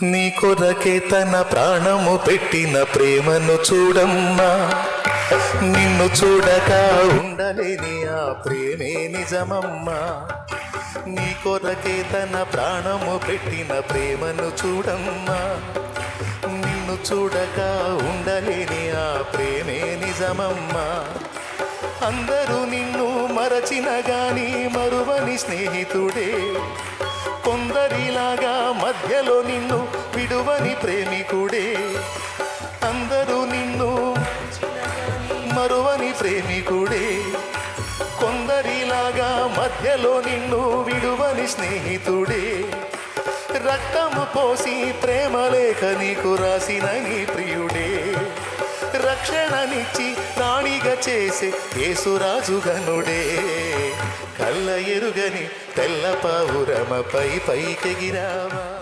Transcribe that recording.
నీ కొరకే తన ప్రాణము పెట్టిన ప్రేమను చూడమ్మా నిన్ను చూడక ఉండలేని ఆ ప్రేమే నిజమమ్మా నీ కొరకే తన ప్రాణము పెట్టిన ప్రేమను చూడమ్మా నిన్ను చూడక ఉండలేని ఆ ప్రేమే నిజమమ్మా అందరూ నిన్ను మరచిన గాని మరువని స్నేహితుడే కొందరిలాగా మధ్యలో నిన్ను విడువని ప్రేమికుడే అందరూ నిన్ను మరువని ప్రేమికుడే కొందరిలాగా మధ్యలో నిన్ను విడువని స్నేహితుడే రక్తము పోసి ప్రేమ లేఖ నీకు రాసిన నీ ప్రియుడే రక్షణనిచ్చి రాణిగా చేసే యేసురాజుగనుడే కళ్ళ ఎరుగని తెల్ల పావురమపై పైకెగిరావా